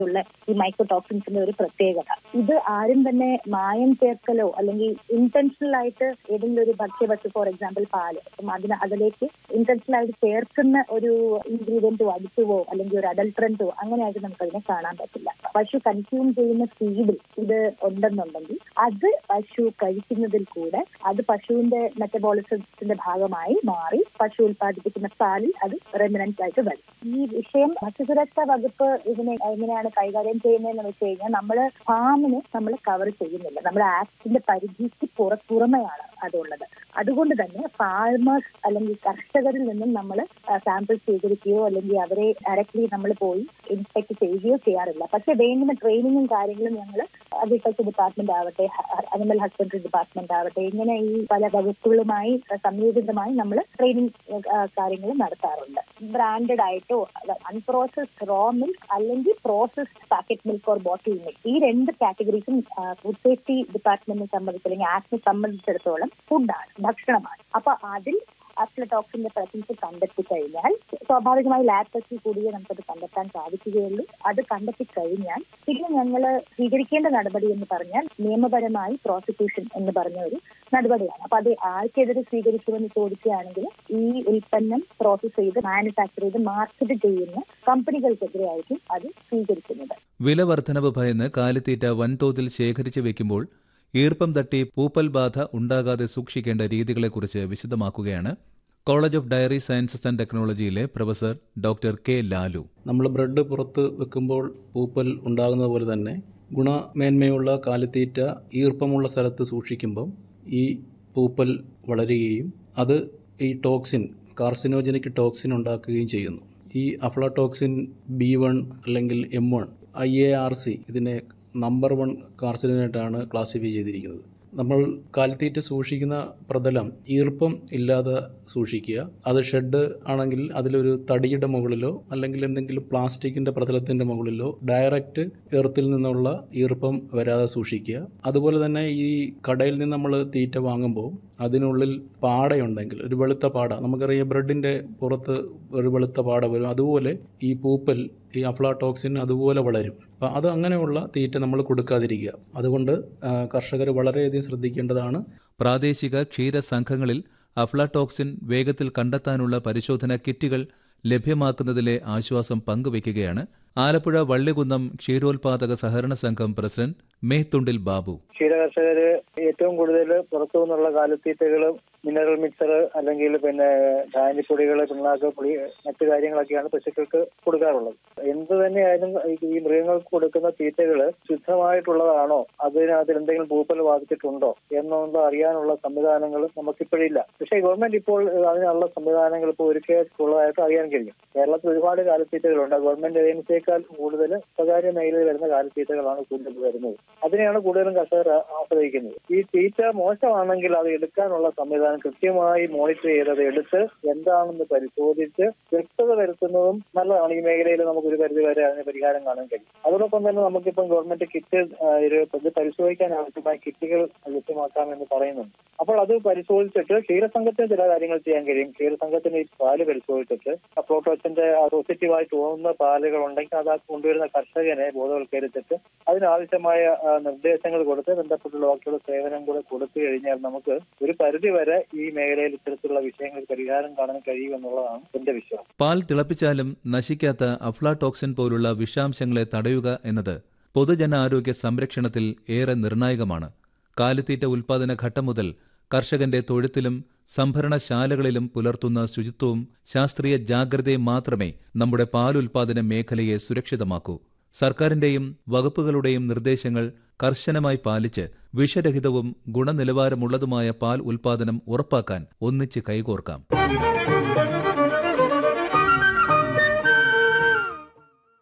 ഉള്ള ഈ മൈക്രോടോക്സിൻസിന്റെ ഒരു പ്രത്യേകത ഇത് ആരും തന്നെ മായം ചേർക്കലോ അല്ലെങ്കിൽ ഇന്റൻഷണൽ ആയിട്ട് ഏതെങ്കിലും ഒരു ഭക്ഷ്യവസ്തു ഫോർ എക്സാമ്പിൾ പാല് അപ്പം അതിന് അതിലേക്ക് ഇന്റൻഷണൽ ആയിട്ട് ചേർക്കുന്ന ഒരു ഇൻഗ്രീഡിയന്റ് അടിച്ചുവോ അല്ലെങ്കിൽ ഒരു അഡൽട്രൻറ്റോ അങ്ങനെയായിട്ട് നമുക്ക് അതിനെ കാണാൻ പറ്റില്ല പശു കൺസ്യൂം ചെയ്യുന്ന ഫീഡിൽ ഇത് ഉണ്ടെന്നുണ്ടെങ്കിൽ അത് പശു കഴിക്കുന്നതിൽ കൂടെ അത് പശുവിന്റെ മെറ്റബോളിസത്തിന്റെ ഭാഗമായി മാറി പശു ഉൽപ്പാദിപ്പിക്കുന്ന പാലിൽ അത് റെമിനൻസ് ആയിട്ട് വരും ഈ വിഷയം ഭക്ഷ്യസുരക്ഷാ വകുപ്പ് ഇതിനെ എങ്ങനെയാണ് കൈകാര്യം ചെയ്യുന്നതെന്ന് വെച്ച് കഴിഞ്ഞാൽ നമ്മൾ ഫാമിന് നമ്മൾ കവർ ചെയ്യുന്നില്ല നമ്മുടെ ആക്ടിന്റെ പരിധിക്ക് പുറ പുറമെയാണ് അതുള്ളത് അതുകൊണ്ട് തന്നെ ഫാർമേഴ്സ് അല്ലെങ്കിൽ കർഷകരിൽ നിന്നും നമ്മൾ സാമ്പിൾ സ്വീകരിക്കുകയോ അല്ലെങ്കിൽ അവരെ ഡയറക്ട്ലി നമ്മൾ പോയി ഇൻസ്പെക്ട് ചെയ്യുകയോ ചെയ്യാറില്ല പക്ഷെ വേണ്ടുന്ന ട്രെയിനിങ്ങും കാര്യങ്ങളും ഞങ്ങൾ അഗ്രികൾച്ചർ ഡിപ്പാർട്ട്മെന്റ് ആവട്ടെ അനിമൽ ഹസ്ബൻഡറി ഡിപ്പാർട്ട്മെന്റ് ആവട്ടെ ഇങ്ങനെ ഈ പല വകുപ്പുകളുമായി സംയോജിതമായി നമ്മൾ ട്രെയിനിങ് കാര്യങ്ങൾ നടത്താറുണ്ട് ബ്രാൻഡഡ് ആയിട്ടോ അൺപ്രോസസ്ഡ് റോ മിൽക്ക് അല്ലെങ്കിൽ processed packet milk or bottle milk ഈ രണ്ട് കാറ്റഗറീസും ഫുഡ് സേഫ്റ്റി ഡിപ്പാർട്ട്മെന്റിനെ സംബന്ധിച്ച് അല്ലെങ്കിൽ ആക്ടിനെ സംബന്ധിച്ചിടത്തോളം ഫുഡാണ് ഭക്ഷണമാണ് അപ്പൊ അതിൽ അഫ്ലടോക്സിന്റെ പ്രസൻസ് കണ്ടെത്തി കഴിഞ്ഞാൽ സ്വാഭാവികമായി ലാബ് ടെസ്റ്റിൽ കൂടിയേ നമുക്കത് കണ്ടെത്താൻ സാധിക്കുകയുള്ളൂ അത് കണ്ടെത്തി കഴിഞ്ഞാൽ പിന്നെ ഞങ്ങൾ സ്വീകരിക്കേണ്ട നടപടി എന്ന് പറഞ്ഞാൽ നിയമപരമായി പ്രോസിക്യൂഷൻ എന്ന് പറഞ്ഞ ഒരു നടപടിയാണ് അപ്പൊ അത് ആർക്കെതിരെ സ്വീകരിക്കുമെന്ന് ചോദിക്കുകയാണെങ്കിൽ ഈ ഉൽപ്പന്നം പ്രോസസ് ചെയ്ത് മാനുഫാക്ചർ ചെയ്ത് മാർക്കറ്റ് ചെയ്യുന്ന കമ്പനികൾക്കെതിരെ ആയിരിക്കും അത് സ്വീകരിക്കുന്നത് വില വർധനവ് ഭയന്ന് കാലിത്തീറ്റ വൻതോതിൽ ശേഖരിച്ചു വെക്കുമ്പോൾ ഈർപ്പം തട്ടി പൂപ്പൽ ബാധ ഉണ്ടാകാതെ സൂക്ഷിക്കേണ്ട രീതികളെക്കുറിച്ച് വിശദമാക്കുകയാണ് college of dairy sciences and ടെക്നോളജിയിലെ പ്രൊഫസർ ഡോക്ടർ കെ ലാലു നമ്മൾ ബ്രെഡ് പുറത്ത് വെക്കുമ്പോൾ പൂപ്പൽ ഉണ്ടാകുന്നത് പോലെ തന്നെ ഗുണമേന്മയുള്ള കാലിത്തീറ്റ ഈർപ്പമുള്ള സ്ഥലത്ത് സൂക്ഷിക്കുമ്പം ഈ പൂപ്പൽ വളരുകയും അത് ഈ ടോക്സിൻ കാർസിനോജനിക് ടോക്സിൻ ഉണ്ടാക്കുകയും ചെയ്യുന്നു ഈ അഫ്ലാടോക്സിൻ ബി വൺ അല്ലെങ്കിൽ M one I A R C ഇതിനെ നമ്പർ വൺ കാർസിനോജനായിട്ടാണ് ക്ലാസിഫൈ ചെയ്തിരിക്കുന്നത് നമ്മൾ കാലിത്തീറ്റ സൂക്ഷിക്കുന്ന പ്രതലം ഈർപ്പം ഇല്ലാതെ സൂക്ഷിക്കുക അത് ഷെഡ് ആണെങ്കിൽ അതിലൊരു തടിയുടെ മുകളിലോ അല്ലെങ്കിൽ എന്തെങ്കിലും പ്ലാസ്റ്റിക്കിന്റെ പ്രതലത്തിന്റെ മുകളിലോ ഡയറക്റ്റ് എർത്തിൽ നിന്നുള്ള ഈർപ്പം വരാതെ സൂക്ഷിക്കുക അതുപോലെ തന്നെ ഈ കടയിൽ നിന്ന് നമ്മൾ തീറ്റ വാങ്ങുമ്പോൾ അതിനുള്ളിൽ പാടയുണ്ടെങ്കിൽ ഒരു വെളുത്ത പാട നമുക്കറിയാം ബ്രെഡിന്റെ പുറത്ത് ഒരു വെളുത്ത പാട വരും അതുപോലെ ഈ പൂപ്പൽ ഈ അഫ്ലാടോക്സിൻ അതുപോലെ വളരും അപ്പം അത് അങ്ങനെയുള്ള തീറ്റ നമ്മൾ കൊടുക്കാതിരിക്കുക അതുകൊണ്ട് കർഷകർ വളരെയധികം ശ്രദ്ധിക്കേണ്ടതാണ് പ്രാദേശിക ക്ഷീരസംഘങ്ങളിൽ അഫ്ലാടോക്സിൻ വേഗത്തിൽ കണ്ടെത്താനുള്ള പരിശോധന കിറ്റുകൾ ലഭ്യമാക്കുന്നതിലെ ആശ്വാസം പങ്കുവയ്ക്കുകയാണ് ആലപ്പുഴ വള്ളികുന്നം ക്ഷീരോത്പാദക സഹകരണ സംഘം പ്രസിഡന്റ് മേത്തുണ്ടിൽ ബാബു ക്ഷീരകർഷകര് ഏറ്റവും കൂടുതൽ പുറത്തു നിന്നുള്ള കാലിത്തീറ്റകളും മിനറൽ മിക്സർ അല്ലെങ്കിൽ പിന്നെ ധാന്യപ്പൊടികൾ പിണ്ണാക്ക് പൊടി മറ്റു കാര്യങ്ങളൊക്കെയാണ് പശുക്കൾക്ക് കൊടുക്കാറുള്ളത് എന്ത് തന്നെയായാലും ഈ മൃഗങ്ങൾക്ക് കൊടുക്കുന്ന തീറ്റകൾ ശുദ്ധമായിട്ടുള്ളതാണോ അതിനകത്ത് എന്തെങ്കിലും പൂപ്പൽ ബാധിച്ചിട്ടുണ്ടോ എന്നൊന്നും അറിയാനുള്ള സംവിധാനങ്ങൾ നമുക്കിപ്പോഴില്ല പക്ഷേ ഗവൺമെന്റ് ഇപ്പോൾ അതിനുള്ള സംവിധാനങ്ങൾ ഇപ്പോൾ ഒരുക്കിയിട്ടുള്ളതായിട്ട് അറിയാൻ കഴിയും കേരളത്തിൽ ഒരുപാട് കാലിത്തീറ്റകളുണ്ട് ഗവൺമെന്റ് ഏജൻസിയേക്കാൾ കൂടുതൽ സ്വകാര്യ മേഖലയിൽ വരുന്ന കാലിത്തീറ്റകളാണ് കൂടുതൽ വരുന്നത് അതിനെയാണ് കൂടുതലും കർഷകർ ആശ്രയിക്കുന്നത് ഈ തീറ്റ മോശമാണെങ്കിൽ അത് എടുക്കാനുള്ള സംവിധാനം കൃത്യമായി മോണിറ്റർ ചെയ്തത് എടുത്ത് എന്താണെന്ന് പരിശോധിച്ച് വ്യക്തത വരുത്തുന്നതും നല്ലതാണ് ഈ മേഖലയിൽ നമുക്ക് ഒരു പരിധി വരെ അതിന് പരിഹാരം കാണാൻ കഴിയും അതോടൊപ്പം തന്നെ നമുക്കിപ്പം ഗവൺമെന്റ് കിറ്റ് ഇത് പരിശോധിക്കാൻ ആവശ്യമായ കിറ്റുകൾ ലഭ്യമാക്കാമെന്ന് പറയുന്നുണ്ട് അപ്പോൾ അത് പരിശോധിച്ചിട്ട് ക്ഷീരസംഘത്തിന് ചില കാര്യങ്ങൾ ചെയ്യാൻ കഴിയും ക്ഷീരസംഘത്തിന് ഈ പാല് പരിശോധിച്ചിട്ട് പ്രോട്ടോസിന്റെ പോസിറ്റീവായി തോന്നുന്ന പാലുകൾ ഉണ്ടെങ്കിൽ അത് കൊണ്ടുവരുന്ന കർഷകനെ ബോധവൽക്കരിച്ചിട്ട് അതിനാവശ്യമായ നിർദ്ദേശങ്ങൾ കൊടുത്ത് ബന്ധപ്പെട്ട ഡോക്ടറുടെ സേവനം കൂടെ കൊടുത്തു കഴിഞ്ഞാൽ നമുക്ക് ഒരു പരിധി വരെ ഈ മേഖലയിൽ ഇത്തരത്തിലുള്ള വിഷയങ്ങൾ പരിഹാരം കാണാൻ കഴിയുമെന്നുള്ളതാണ് എന്റെ വിശ്വാസം പാൽ തിളപ്പിച്ചാലും നശിക്കാത്ത അഫ്ലാടോക്സിൻ പോലുള്ള വിഷാംശങ്ങളെ തടയുക എന്നത് പൊതുജനാരോഗ്യ സംരക്ഷണത്തിൽ ഏറെ നിർണായകമാണ് കാലിത്തീറ്റ ഉൽപാദന ഘട്ടം മുതൽ കർഷകന്റെ തൊഴുത്തിലും സംഭരണശാലകളിലും പുലർത്തുന്ന ശുചിത്വവും ശാസ്ത്രീയ ജാഗ്രതയും മാത്രമേ നമ്മുടെ പാൽ ഉൽപാദന മേഖലയെ സുരക്ഷിതമാക്കൂ സർക്കാരിന്റെയും വകുപ്പുകളുടെയും നിർദ്ദേശങ്ങൾ കർശനമായി പാലിച്ച് വിഷരഹിതവും ഗുണനിലവാരമുള്ളതുമായ പാൽ ഉൽപാദനം ഉറപ്പാക്കാൻ ഒന്നിച്ച് കൈകോർക്കാം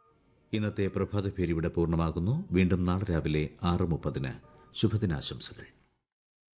ഇന്നത്തെ പ്രഭാത പേര് ഇവിടെ പൂർണ്ണമാകുന്നു വീണ്ടും നാളെ രാവിലെ ആറ് മുപ്പതിന് ശുഭദിനാശംസകൾ